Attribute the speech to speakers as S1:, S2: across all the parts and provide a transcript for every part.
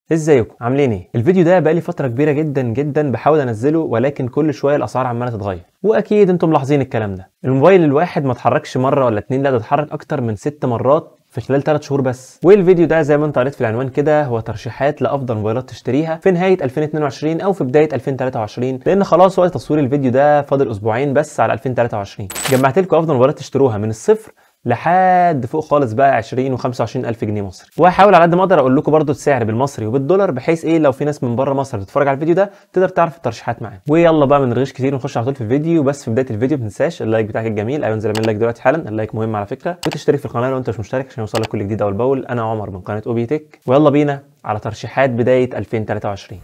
S1: ازيكم عاملين ايه الفيديو ده بقالي فتره كبيره جدا جدا بحاول انزله ولكن كل شويه الاسعار عماله تتغير واكيد انتم ملاحظين الكلام ده الموبايل الواحد ما اتحركش مره ولا اتنين لا ده اتحرك اكتر من ست مرات في خلال 3 شهور بس والفيديو ده زي ما انت قريت في العنوان كده هو ترشيحات لافضل موبايلات تشتريها في نهايه 2022 او في بدايه 2023 لان خلاص وقت تصوير الفيديو ده فاضل اسبوعين بس على 2023 جمعت لكم افضل موبايلات تشتروها من الصفر لحد فوق خالص بقى 20 و25 الف جنيه مصري وهحاول على قد ما اقدر اقول لكم برده السعر بالمصري وبالدولار بحيث ايه لو في ناس من بره مصر بتتفرج على الفيديو ده تقدر تعرف الترشيحات معانا ويلا بقى من رغيش كتير ونخش على طول في الفيديو بس في بدايه الفيديو ما تنساش اللايك بتاعك الجميل ايوه انزل اعمل لايك دلوقتي حالا اللايك مهم على فكره وتشترك في القناه لو انت مش مشترك عشان يوصلك كل جديد اول باول انا عمر من قناه اوبي تك ويلا بينا على ترشيحات بدايه 2023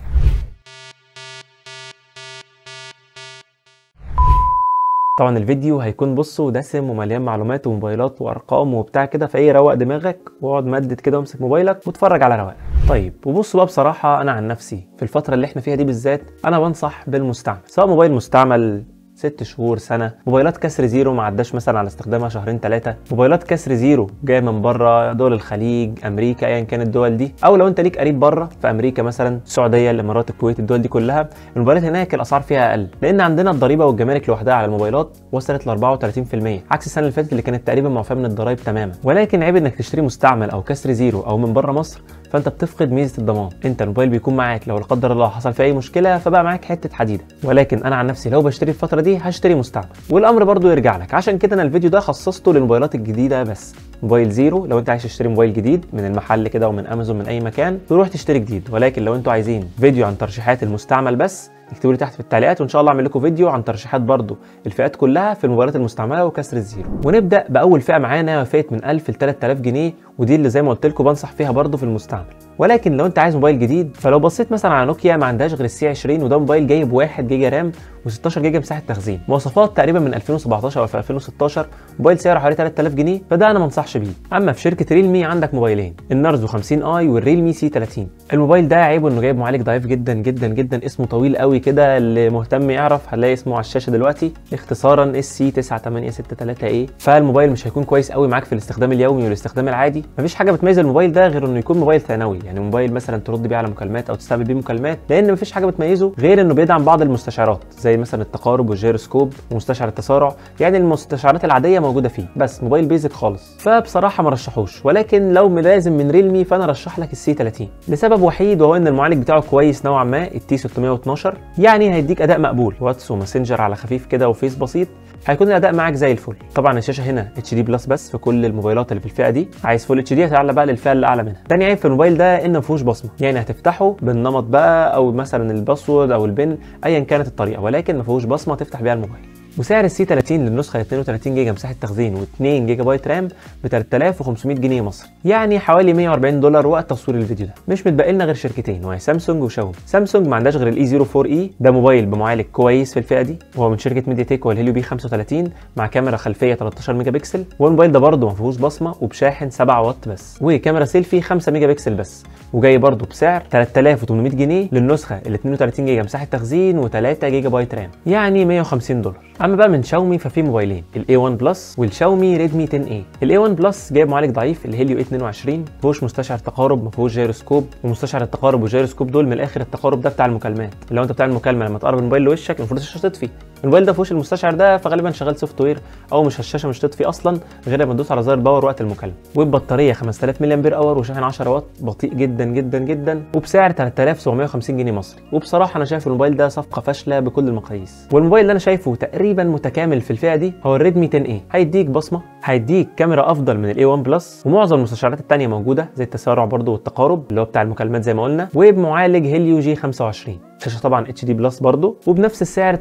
S1: طبعا الفيديو هيكون بصوا دسم ومليان معلومات وموبايلات وارقام وبتاع كده فايه روق دماغك واقعد مدد كده وامسك موبايلك واتفرج على رواق طيب وبصوا بقى بصراحه انا عن نفسي في الفتره اللي احنا فيها دي بالذات انا بنصح بالمستعمل سواء موبايل مستعمل ست شهور سنه موبايلات كسر زيرو ما عداش مثلا على استخدامها شهرين ثلاثه موبايلات كسر زيرو جايه من بره دول الخليج امريكا ايا كانت الدول دي او لو انت ليك قريب بره في امريكا مثلا السعوديه الامارات الكويت الدول دي كلها الموبايلات هناك الاسعار فيها اقل لان عندنا الضريبه والجمارك لوحدها على الموبايلات وصلت ل 34% عكس السنه اللي فاتت اللي كانت تقريبا معفاه من الضرايب تماما ولكن عيب انك تشتري مستعمل او كسر زيرو او من بره مصر فانت بتفقد ميزه الضمان انت الموبايل بيكون معاك لو لا قدر الله حصل فيه اي مشكله فبقى معاك حته حديده ولكن انا عن نفسي لو بشتري الفتره دي هشتري مستعمل والامر برضو يرجع لك عشان كده انا الفيديو ده خصصته للموبايلات الجديده بس موبايل زيرو لو انت عايز تشتري موبايل جديد من المحل كده ومن امازون من اي مكان تروح تشتري جديد ولكن لو انتوا عايزين فيديو عن ترشيحات المستعمل بس اكتبوا لي تحت في التعليقات وان شاء الله اعمل لكم فيديو عن ترشيحات برضو الفئات كلها في الموبايلات المستعمله وكسر الزيرو ونبدا باول فئه معانا فئه من 1000 ل 3000 جنيه ودي اللي زي ما قلت لكم بنصح فيها برضو في المستعمل ولكن لو انت عايز موبايل جديد فلو بصيت مثلا على نوكيا ما عندهاش غير السي 20 وده موبايل جايب 1 جيجا رام و16 جيجا مساحه تخزين مواصفات تقريبا من 2017 او في 2016 موبايل سعره حوالي 3000 جنيه فده انا ما انصحش بيه اما في شركه ريلمي عندك موبايلين النارزو 50 اي والريلمي سي 30 الموبايل ده عيبه انه جايب معالج ضعيف جدا جدا جدا اسمه طويل قوي كده اللي مهتم يعرف هنلاقي اسمه على الشاشه دلوقتي اختصارا اس سي 9863 اي فالموبايل مش هيكون كويس قوي معاك في الاستخدام اليومي والاستخدام العادي مفيش حاجه بتميز الموبايل ده غير انه يكون موبايل ثانوي يعني موبايل مثلا ترد بيه على مكالمات او تستقبل بيه مكالمات لان مفيش حاجه بتميزه غير انه بيدعم بعض المستشعرات زي مثلا التقارب والجيروسكوب ومستشعر التسارع يعني المستشعرات العاديه موجوده فيه بس موبايل بيزك خالص فبصراحه ما رشحوش ولكن لو لازم من ريلمي فانا ارشح لك السي 30 لسبب وحيد وهو ان المعالج بتاعه كويس نوعا ما التي 612 يعني هيديك اداء مقبول واتس وماسنجر على خفيف كده وفيس بسيط هيكون الاداء معاك زي الفل طبعا الشاشه هنا اتش دي بلس بس في كل الموبايلات اللي في الفئه دي عايز فول اتش دي هتعلى بقى للفئه اللي اعلى منها تاني عيب في الموبايل ده ان ما فيهوش بصمه يعني هتفتحه بالنمط بقى او مثلا الباسورد او البن ايا كانت الطريقه ولكن ما فيهوش بصمه تفتح بيها الموبايل وسعر السي 30 للنسخه 32 جيجا مساحه تخزين و2 جيجا بايت رام ب 3500 جنيه مصري يعني حوالي 140 دولار وقت تصوير الفيديو ده مش متبقي لنا غير شركتين وهي سامسونج وشاومي سامسونج ما عندهاش غير الاي 04 اي ده موبايل بمعالج كويس في الفئه دي وهو من شركه ميديا تك والهيليو بي 35 مع كاميرا خلفيه 13 ميجا بكسل والموبايل ده برضه ما فيهوش بصمه وبشاحن 7 واط بس وكاميرا سيلفي 5 ميجا بكسل بس وجاي برضه بسعر 3800 جنيه للنسخه ال 32 جيجا مساحه تخزين و3 جيجا بايت رام يعني 150 دولار اما بقى من شاومي ففي موبايلين الاي 1 بلس والشاومي ريدمي 10 اي الاي 1 بلس جايب معالج ضعيف الهيليو 22 ما فيهوش مستشعر تقارب ما فيهوش جيروسكوب ومستشعر التقارب والجيروسكوب دول من الاخر التقارب ده بتاع المكالمات لو انت بتاع المكالمه لما تقرب الموبايل لوشك المفروض الشاشه تطفي الموبايل ده فيهوش المستشعر ده فغالبا شغال سوفت وير او مش الشاشه مش تطفي اصلا غير لما تدوس على زر باور وقت المكالمه والبطاريه 5000 ملي امبير اور وشاحن 10 واط بطيء جدا جدا جدا وبسعر 3750 جنيه مصري وبصراحه انا شايف الموبايل ده صفقه فاشله بكل المقاييس والموبايل اللي انا شايفه تقريبا متكامل في الفئه دي هو الريدمي 10 اي هيديك بصمه هيديك كاميرا افضل من الاي 1 بلس ومعظم المستشعرات الثانيه موجوده زي التسارع برضو والتقارب اللي هو بتاع المكالمات زي ما قلنا وبمعالج هيليو جي 25 شاشه طبعا اتش دي بلس برضو وبنفس السعر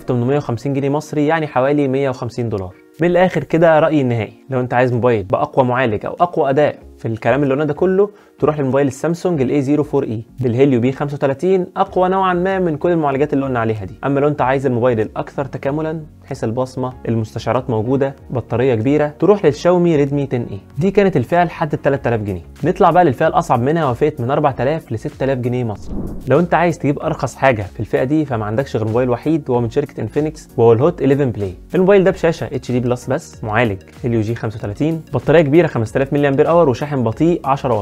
S1: 3850 جنيه مصري يعني حوالي 150 دولار من الاخر كده رايي النهائي لو انت عايز موبايل باقوى معالج او اقوى اداء في الكلام اللي قلنا ده كله تروح لموبايل السامسونج الاي 04 اي بالهيليو بي 35 اقوى نوعا ما من كل المعالجات اللي قلنا عليها دي اما لو انت عايز الموبايل الاكثر تكاملا حيث البصمه المستشعرات موجوده بطاريه كبيره تروح للشاومي ريدمي 10 اي دي كانت الفئه لحد 3000 جنيه نطلع بقى للفئه الاصعب منها وفئه من 4000 ل 6000 جنيه مصري لو انت عايز تجيب ارخص حاجه في الفئه دي فما عندكش غير موبايل وحيد وهو من شركه انفينكس وهو الهوت 11 بلاي الموبايل ده بشاشه اتش دي بلس بس معالج هيليو جي 35 بطاريه كبيره 5000 ملي امبير اور وشاحن بطيء 10 واط معالج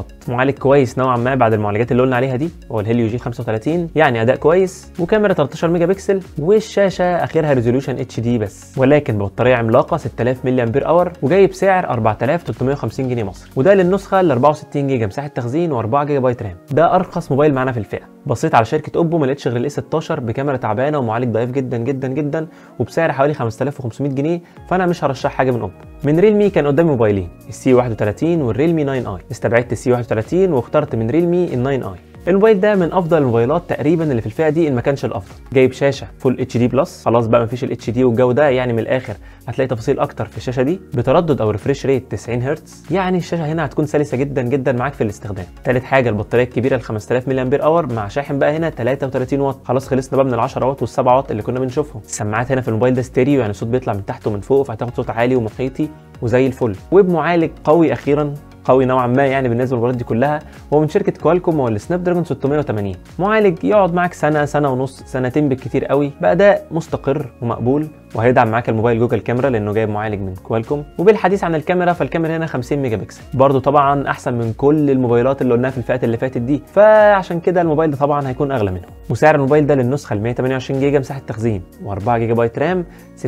S1: معالج كويس نوعا ما بعد المعالجات اللي قلنا عليها دي هو الهيليو جي 35 يعني اداء كويس وكاميرا 13 ميجا بكسل والشاشه اخرها ريزوليوشن اتش دي بس ولكن ببطاريه عملاقه 6000 ملي امبير اور وجاي بسعر 4350 جنيه مصري وده للنسخه ال 64 جيجا مساحه تخزين و4 جيجا بايت رام ده ارخص موبايل معانا في الفئه بصيت على شركه اوبو ما لقيتش غير الاي 16 بكاميرا تعبانه ومعالج ضعيف جدا جدا جدا وبسعر حوالي 5500 جنيه فانا مش هرشح حاجه من اوبو من ريلمي كان قدامي موبايلين السي 31 والريلمي 9 اي استبعدت السي 31 واخترت من ريلمي ال 9 اي الموبايل ده من افضل الموبايلات تقريبا اللي في الفئه دي ان ما كانش الافضل جايب شاشه فول اتش دي بلس خلاص بقى مفيش الاتش دي والجو ده يعني من الاخر هتلاقي تفاصيل اكتر في الشاشه دي بتردد او ريفريش ريت 90 هرتز يعني الشاشه هنا هتكون سلسه جدا جدا معاك في الاستخدام ثالث حاجه البطاريه الكبيره ال 5000 ملي امبير اور مع شاحن بقى هنا 33 واط خلاص خلصنا بقى من ال 10 واط وال 7 واط اللي كنا بنشوفهم السماعات هنا في الموبايل ده ستيريو يعني الصوت بيطلع من تحت ومن فوق فهتاخد صوت عالي ومحيطي وزي الفل وبمعالج قوي اخيرا قوي نوعا ما يعني بالنسبه للموبايلات دي كلها هو من شركه كوالكوم هو السناب دراجون 680 معالج يقعد معاك سنه سنه ونص سنتين بالكتير قوي باداء مستقر ومقبول وهيدعم معاك الموبايل جوجل كاميرا لانه جايب معالج من كوالكوم وبالحديث عن الكاميرا فالكاميرا هنا 50 ميجا بكسل برضه طبعا احسن من كل الموبايلات اللي قلناها في الفئات اللي فاتت دي فعشان كده الموبايل ده طبعا هيكون اغلى منهم وسعر الموبايل ده للنسخه ال 128 جيجا مساحه تخزين و4 جيجا بايت رام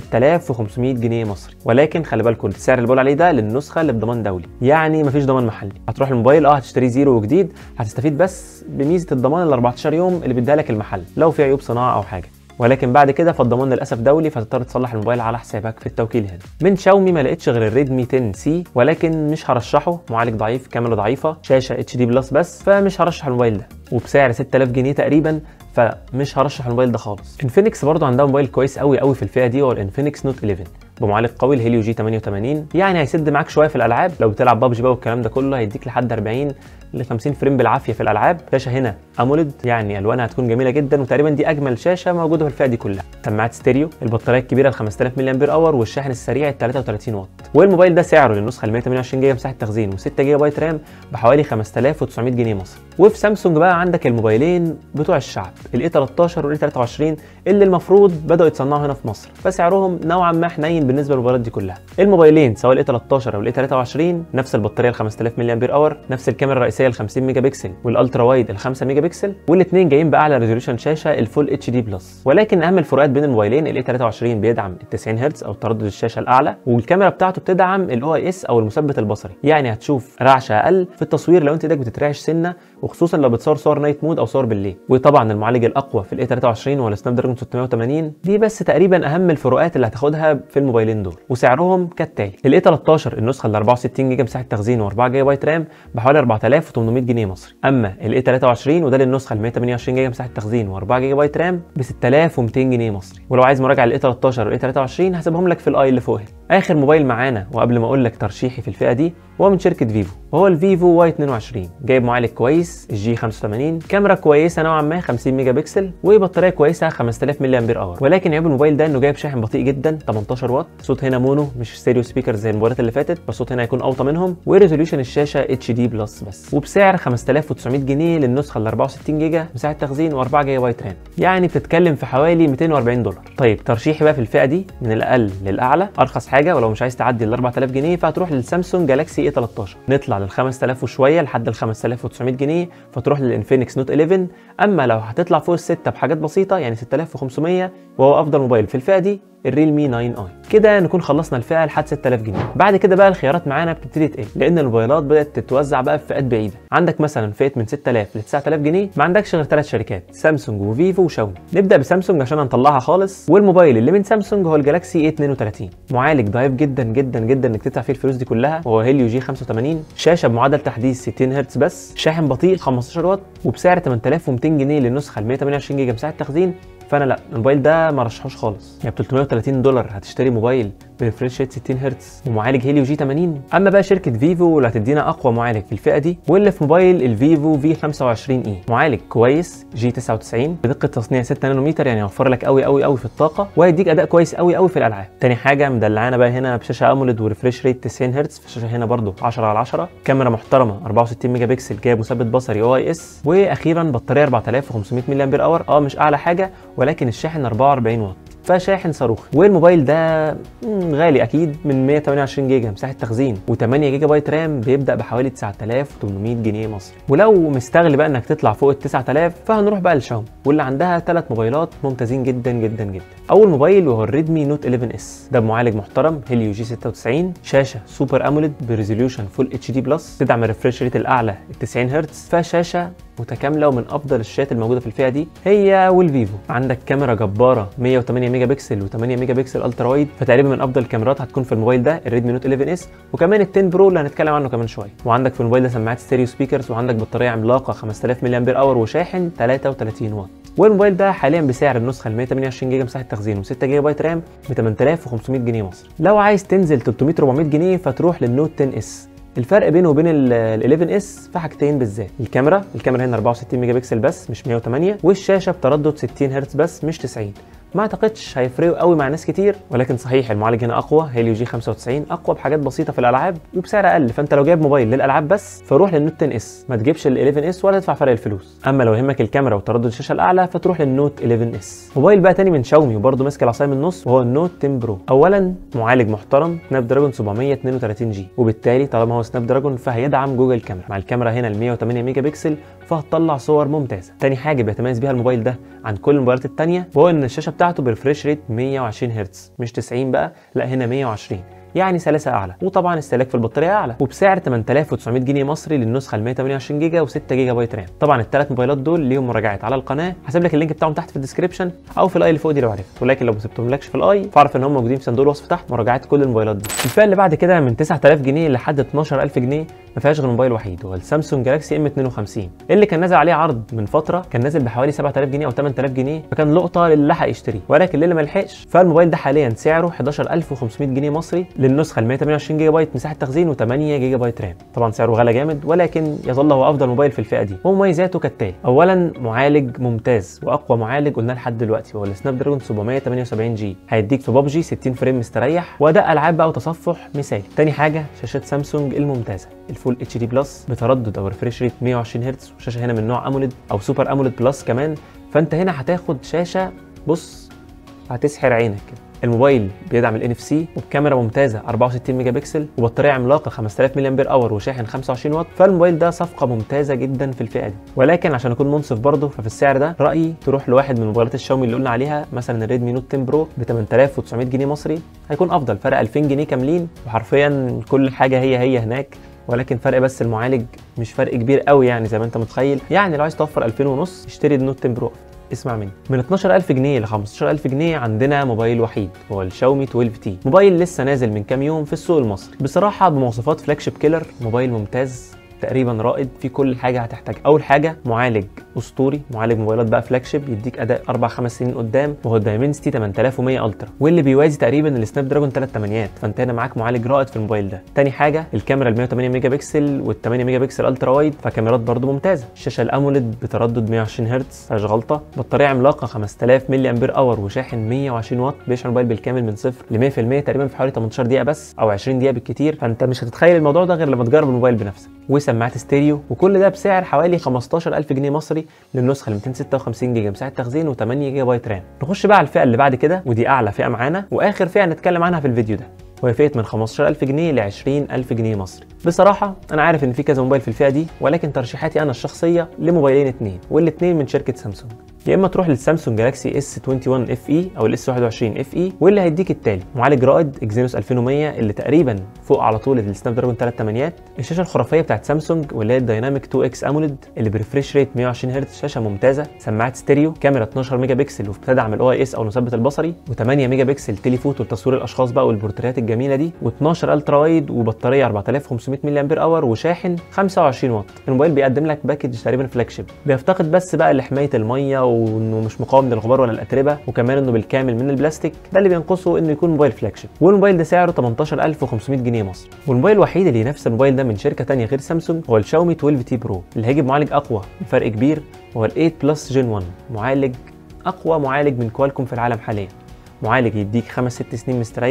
S1: 6500 جنيه مصري ولكن خلي بالكم السعر اللي بقول عليه ده للنسخه اللي بضمان دولي يعني مفيش ضمان محلي هتروح الموبايل اه هتشتريه زيرو وجديد هتستفيد بس بميزه الضمان ال 14 يوم اللي بيديها لك المحل لو في عيوب صناعه او حاجه ولكن بعد كده فالضمان للاسف دولي فتضطر تصلح الموبايل على حسابك في التوكيل هنا من شاومي ما لقيتش غير الريدمي 10 سي ولكن مش هرشحه معالج ضعيف كاميرا ضعيفه شاشه اتش دي بلس بس فمش هرشح الموبايل ده وبسعر 6000 جنيه تقريبا فمش هرشح الموبايل ده خالص انفينكس برضو عندها موبايل كويس قوي قوي في الفئه دي هو الانفينكس نوت 11 بمعالج قوي الهيليو جي 88 يعني هيسد معاك شويه في الالعاب لو بتلعب ببجي بقى والكلام ده كله هيديك لحد 40 ل 50 فريم بالعافيه في الالعاب شاشه هنا اموليد يعني الوانها هتكون جميله جدا وتقريبا دي اجمل شاشه موجوده في الفئه دي كلها سماعات ستيريو البطاريه الكبيره ال 5000 ملي امبير اور والشاحن السريع ال 33 واط والموبايل ده سعره للنسخه ال 128 جيجا مساحه تخزين و6 جيجا بايت رام بحوالي 5900 جنيه مصري وفي سامسونج بقى عندك الموبايلين بتوع الشعب الاي 13 والاي 23 اللي المفروض بداوا يتصنعوا هنا في مصر فسعرهم نوعا ما حنين بالنسبه للموبايلات دي كلها الموبايلين سواء الاي 13 او الاي 23 نفس البطاريه ال 5000 ملي امبير اور نفس الكاميرا الرئيسيه ال 50 ميجا بكسل والالترا وايد ال 5 ميجا بكسل والاثنين جايين باعلى ريزوليوشن شاشه الفول اتش دي بلس ولكن اهم الفروقات بين الموبايلين الاي 23 بيدعم ال 90 هرتز او تردد الشاشه الاعلى والكاميرا بتاعته بتدعم الاو اي اس او المثبت البصري يعني هتشوف رعشه اقل في التصوير لو انت ايدك بتترعش سنه وخصوصا لو بتصور صور نايت مود او صور بالليل وطبعا المعالج الاقوى في الاي 23 هو السناب دراجون 680 دي بس تقريبا اهم الفروقات اللي هتاخدها في الموبايلين دول وسعرهم كالتالي الاي 13 النسخه ال 64 جيجا مساحه تخزين و4 جيجا بايت رام بحوالي 4800 جنيه مصري اما الاي 23 وده للنسخه ال 128 جيجا مساحه تخزين و4 جيجا بايت رام ب 6200 جنيه مصري ولو عايز مراجعه الاي 13 والاي 23 هسيبهم لك في الاي اللي فوق هنا اخر موبايل معانا وقبل ما اقول لك ترشيحي في الفئه دي هو من شركه فيفو وهو الفيفو واي 22 جايب معالج كويس الجي 85 كاميرا كويسه نوعا ما 50 ميجا بكسل وبطاريه كويسه 5000 ملي امبير اور ولكن عيب الموبايل ده انه جايب شاحن بطيء جدا 18 واط صوت هنا مونو مش ستيريو سبيكر زي الموبايلات اللي فاتت فالصوت هنا هيكون اوطى منهم وريزوليوشن الشاشه اتش دي بلس بس وبسعر 5900 جنيه للنسخه ال 64 جيجا مساحه تخزين و4 جيجا بايت رام يعني بتتكلم في حوالي 240 دولار طيب ترشيحي بقى في الفئه دي من الاقل للاعلى ارخص حاجه ولو مش عايز تعدي ال 4000 جنيه فهتروح للسامسونج جالاكسي اي 13 نطلع لل 5000 وشويه لحد ال 5900 جنيه فتروح للانفينكس نوت 11 اما لو هتطلع فوق السته بحاجات بسيطه يعني 6500 وهو افضل موبايل في الفئه دي الريلمي 9 اي كده نكون خلصنا الفئه لحد 6000 جنيه بعد كده بقى الخيارات معانا بتبتدي تقل لان الموبايلات بدات تتوزع بقى في فئات بعيده عندك مثلا فئه من 6000 ل 9000 جنيه ما عندكش غير ثلاث شركات سامسونج وفيفو وشاومي نبدا بسامسونج عشان هنطلعها خالص والموبايل اللي من سامسونج هو الجالاكسي اي 32 معالج ضعيف جدا جدا جدا انك تدفع فيه الفلوس دي كلها وهو هيليو جي 85 شاشه بمعدل تحديث 60 هرتز بس شاحن بطيء 15 واط وبسعر 8200 جنيه للنسخه ال 128 جيجا مساحه تخزين فانا لا الموبايل ده ما رشحوش خالص يعني ب 330 دولار هتشتري موبايل بريفريش ريت 60 هرتز ومعالج هيليو جي 80 اما بقى شركه فيفو اللي هتدينا اقوى معالج في الفئه دي واللي في موبايل الفيفو في 25 اي معالج كويس جي 99 بدقه تصنيع 6 نانومتر يعني يوفر لك قوي قوي قوي في الطاقه وهيديك اداء كويس قوي قوي في الالعاب تاني حاجه مدلعانا بقى هنا بشاشه اموليد وريفريش ريت 90 هرتز في الشاشه هنا برده 10 على 10 كاميرا محترمه 64 ميجا بكسل جايب مثبت بصري او اي اس واخيرا بطاريه 4500 ملي امبير اور اه مش اعلى حاجه ولكن الشاحن 44 واط فشاحن صاروخي والموبايل ده مم، غالي اكيد من 128 جيجا مساحه تخزين و8 جيجا بايت رام بيبدا بحوالي 9800 جنيه مصري ولو مستغل بقى انك تطلع فوق ال 9000 فهنروح بقى لشاومي واللي عندها ثلاث موبايلات ممتازين جدا جدا جدا اول موبايل وهو الريدمي نوت 11 اس ده بمعالج محترم هيليو جي 96 شاشه سوبر اموليد بريزوليوشن فول اتش دي بلس تدعم الريفريش ريت الاعلى ال 90 هرتز فشاشه متكامله ومن افضل الشاشات الموجوده في الفئه دي هي والفيفو عندك كاميرا جباره 108 ميجا بكسل و8 ميجا بكسل الترا وايد فتقريبا من افضل الكاميرات هتكون في الموبايل ده الريدمي نوت 11 اس وكمان ال 10 برو اللي هنتكلم عنه كمان شويه وعندك في الموبايل ده سماعات ستيريو سبيكرز وعندك بطاريه عملاقه 5000 ملي امبير اور وشاحن 33 واط والموبايل ده حاليا بسعر النسخه ال 128 جيجا مساحه تخزين و6 جيجا بايت رام ب 8500 جنيه مصري لو عايز تنزل 300 400 جنيه فتروح للنوت 10 اس الفرق بينه وبين ال 11 اس في حاجتين بالذات الكاميرا الكاميرا هنا 64 ميجا بكسل بس مش 108 والشاشه بتردد 60 هرتز بس مش 90 ما اعتقدش هيفرقوا قوي مع ناس كتير ولكن صحيح المعالج هنا اقوى هيليو جي 95 اقوى بحاجات بسيطه في الالعاب وبسعر اقل فانت لو جايب موبايل للالعاب بس فروح للنوت 10 اس ما تجيبش ال 11 اس ولا تدفع فرق الفلوس اما لو يهمك الكاميرا وتردد الشاشه الاعلى فتروح للنوت 11 اس موبايل بقى تاني من شاومي وبرده ماسك العصايه من النص وهو النوت 10 برو اولا معالج محترم سناب دراجون 732 جي وبالتالي طالما هو سناب دراجون فهيدعم جوجل كاميرا مع الكاميرا هنا ال 108 ميجا بكسل فهتطلع صور ممتازه تاني حاجه بيتميز بيها الموبايل ده عن كل الموبايلات التانية وهو ان الشاشه بتاعته بريفريش ريت 120 هرتز مش 90 بقى لا هنا 120 يعني سلاسه اعلى وطبعا استهلاك في البطاريه اعلى وبسعر 8900 جنيه مصري للنسخه ال 128 جيجا و6 جيجا بايت رام طبعا الثلاث موبايلات دول ليهم مراجعات على القناه هسيب لك اللينك بتاعهم تحت في الديسكربشن او في الاي اللي فوق دي لو عرفت ولكن لو ما سبتهملكش في الاي فاعرف ان هم موجودين في صندوق الوصف تحت مراجعات كل الموبايلات دي الفئه اللي بعد كده من 9000 جنيه لحد 12000 جنيه ما فيهاش غير موبايل وحيد وهو السامسونج جالاكسي ام 52 اللي كان نازل عليه عرض من فتره كان نازل بحوالي 7000 جنيه او 8000 جنيه فكان لقطه للي لحق يشتريه ولكن للي ما لحقش فالموبايل ده حاليا سعره 11500 جنيه مصري للنسخه ال 128 جيجا بايت مساحه تخزين و8 جيجا بايت رام طبعا سعره غالي جامد ولكن يظل هو افضل موبايل في الفئه دي ومميزاته كالتالي اولا معالج ممتاز واقوى معالج قلنا لحد دلوقتي وهو السناب دراجون 778 جي هيديك في ببجي 60 فريم مستريح واداء العاب بقى وتصفح مثالي تاني حاجه شاشه سامسونج الممتازه الفول اتش دي بلس بتردد او ريفريش ريت 120 هرتز وشاشه هنا من نوع اموليد او سوبر اموليد بلس كمان فانت هنا هتاخد شاشه بص هتسحر عينك كده الموبايل بيدعم ال NFC وبكاميرا ممتازه 64 ميجا بكسل وبطاريه عملاقه 5000 ملي امبير اور وشاحن 25 واط فالموبايل ده صفقه ممتازه جدا في الفئه دي ولكن عشان اكون منصف برضه ففي السعر ده رايي تروح لواحد من موبايلات الشاومي اللي قلنا عليها مثلا الريدمي نوت 10 برو ب 8900 جنيه مصري هيكون افضل فرق 2000 جنيه كاملين وحرفيا كل حاجه هي هي هناك ولكن فرق بس المعالج مش فرق كبير قوي يعني زي ما انت متخيل يعني لو عايز توفر 2000 ونص اشتري النوت 10 برو اسمع مني من 12000 جنيه ل 15000 جنيه عندنا موبايل وحيد هو الشاومي 12 تي موبايل لسه نازل من كام يوم في السوق المصري بصراحه بمواصفات فلاج شيب كيلر موبايل ممتاز تقريبا رائد في كل حاجه هتحتاجها اول حاجه معالج اسطوري معالج موبايلات بقى فلاج شيب يديك اداء اربع خمس سنين قدام وهو الدايمنسيتي 8100 الترا واللي بيوازي تقريبا السناب دراجون 3 8 فانت هنا معاك معالج رائد في الموبايل ده تاني حاجه الكاميرا ال 108 ميجا بكسل وال 8 ميجا بكسل الترا وايد فكاميرات برده ممتازه الشاشه الاموليد بتردد 120 هرتز مفيهاش غلطه بطاريه عملاقه 5000 ملي امبير اور وشاحن 120 واط بيشحن الموبايل بالكامل من صفر ل 100% تقريبا في حوالي 18 دقيقه بس او 20 دقيقه بالكتير فانت مش هتتخيل الموضوع ده غير لما تجرب الموبايل بنفسك وسماعات ستيريو وكل ده بسعر حوالي 15000 جنيه مصري للنسخه ال 256 جيجا مساحه تخزين و8 جيجا بايت رام نخش بقى على الفئه اللي بعد كده ودي اعلى فئه معانا واخر فئه نتكلم عنها في الفيديو ده وهي فئه من 15000 جنيه ل 20000 جنيه مصري بصراحه انا عارف ان في كذا موبايل في الفئه دي ولكن ترشيحاتي انا الشخصيه لموبايلين اتنين والاثنين من شركه سامسونج يا اما تروح للسامسونج جالاكسي اس 21 اف اي او الاس 21 اف اي واللي هيديك التالي معالج رائد اكزينوس 2100 اللي تقريبا فوق على طول السناب دراجون 3 8 الشاشه الخرافيه بتاعت سامسونج واللي هي الدايناميك 2 اكس اموليد اللي بريفريش ريت 120 هرتز شاشه ممتازه سماعات ستيريو كاميرا 12 ميجا بكسل وبتدعم الاو اي اس او المثبت البصري و8 ميجا بكسل تليفوتو لتصوير الاشخاص بقى والبورتريات الجميله دي و12 الترا وايد وبطاريه 4500 ملي امبير اور وشاحن 25 واط الموبايل بيقدم لك باكج تقريبا فلاج شيب بيفتقد بس بقى لحمايه الميه وانه مش مقاوم للغبار ولا الاتربه وكمان انه بالكامل من البلاستيك ده اللي بينقصه انه يكون موبايل فلاج شيب والموبايل ده سعره 18500 جنيه مصري والموبايل الوحيد اللي ينافس الموبايل ده من شركه ثانيه غير سامسونج هو الشاومي 12 تي برو اللي هيجيب معالج اقوى بفرق كبير هو ال 8 بلس جين 1 معالج اقوى معالج من كوالكوم في العالم حاليا معالج يديك خمس ست سنين مستريح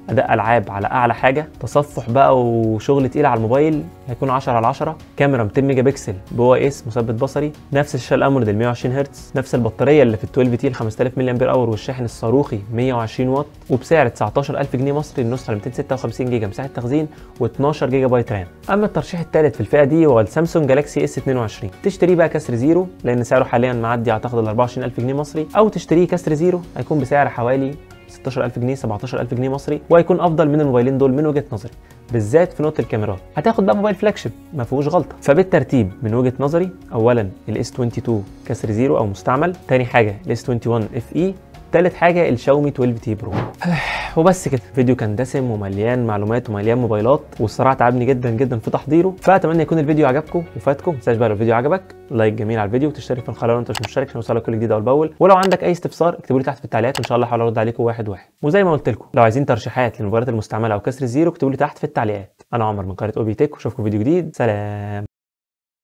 S1: اداء العاب على اعلى حاجه تصفح بقى وشغل تقيل على الموبايل هيكون 10 على 10 كاميرا 200 ميجا بكسل بو اس مثبت بصري نفس الشاشه الاموليد ال 120 هرتز نفس البطاريه اللي في ال 12 تي ال 5000 ملي امبير اور والشاحن الصاروخي 120 واط وبسعر 19000 جنيه مصري النسخه ال 256 جيجا مساحه تخزين و12 جيجا بايت رام اما الترشيح الثالث في الفئه دي هو السامسونج جالاكسي اس 22 تشتريه بقى كسر زيرو لان سعره حاليا معدي اعتقد ال 24000 جنيه مصري او تشتريه كسر زيرو هيكون بسعر حوالي 16000 جنيه 17000 جنيه مصري وهيكون افضل من الموبايلين دول من وجهه نظري بالذات في نقطه الكاميرات هتاخد بقى موبايل فلاج شيب ما فيهوش غلطه فبالترتيب من وجهه نظري اولا الاس 22 كسر زيرو او مستعمل تاني حاجه الاس 21 اف اي تالت حاجه الشاومي 12 تي برو وبس كده الفيديو كان دسم ومليان معلومات ومليان موبايلات والصراحه تعبني جدا جدا في تحضيره فاتمنى يكون الفيديو عجبكم وفاتكم ما تنساش بقى لو الفيديو عجبك لايك جميل على الفيديو وتشترك في القناه لو انت مش مشترك عشان يوصلك كل جديد اول باول ولو عندك اي استفسار اكتبوا لي تحت في التعليقات وان شاء الله هحاول ارد عليكم واحد واحد وزي ما قلت لكم لو عايزين ترشيحات للموبايلات المستعمله او كسر الزيرو اكتبوا لي تحت في التعليقات انا عمر من قناه اوبي تك واشوفكم فيديو جديد سلام